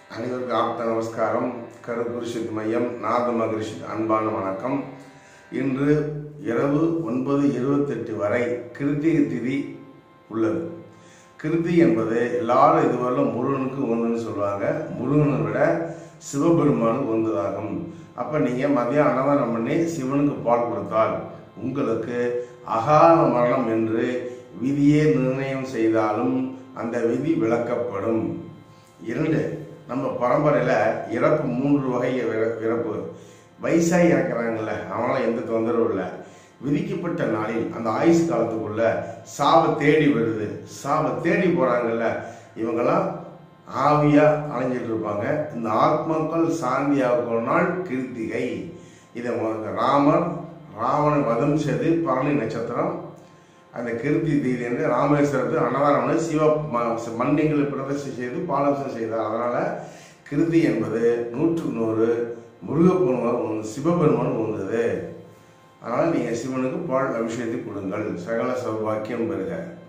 அனைவருக்கும் ஆப்த நமஸ்காரம் கருகுருஷித் மையம் நாத மகரிஷி அன்பான வணக்கம் இன்று இரவு ஒன்பது இருபத்தெட்டு வரை கிருத்திகை திதி உள்ளது கிருத்தி என்பது எல்லாரும் இதுவரையிலும் முருகனுக்கு ஒன்றுன்னு சொல்லுவாங்க முருகனை விட சிவபெருமானுக்கு ஒன்றுதாகும் அப்போ நீங்கள் மதியம் அன்னதானம் பண்ணி சிவனுக்கு பால் கொடுத்தால் உங்களுக்கு அகால மரணம் என்று விதியே நிர்ணயம் செய்தாலும் அந்த விதி விளக்கப்படும் இரண்டு நம்ம பரம்பரையில் இறப்பு மூன்று வகை இற- இறப்பு வயசாகி இறக்குறாங்கல்ல அவங்களாம் எந்த தொந்தரவும் இல்லை விதிக்கப்பட்ட நாளில் அந்த ஆயுஷ் காலத்துக்குள்ள சாவை தேடி வருது சாவை தேடி போறாங்கல்ல இவங்கெல்லாம் ஆவியா அலைஞ்சிட்டு இருப்பாங்க இந்த ஆத்மாக்கள் சாந்தியாக நாள் கிருத்திகை இதை முதல்ல ராமர் ராவண வதம் செய்து பரணி நட்சத்திரம் அந்த கிருத்தி தீதி என்று ராமேஸ்வரத்து அன்னதானம் பண்ணி சிவ ம- மண்டிங்களை பிரதர்ஷனம் செய்து பாலாசனம் செய்தார் அதனால கிருத்தி என்பது நூற்றுக்கு நூறு முருகப்பெருமான் சிவபெருமான் உந்தது அதனால நீங்க சிவனுக்கு பால் அபிஷேகத்தை கொடுங்கள் சகல சௌபாக்கியம் பெறுக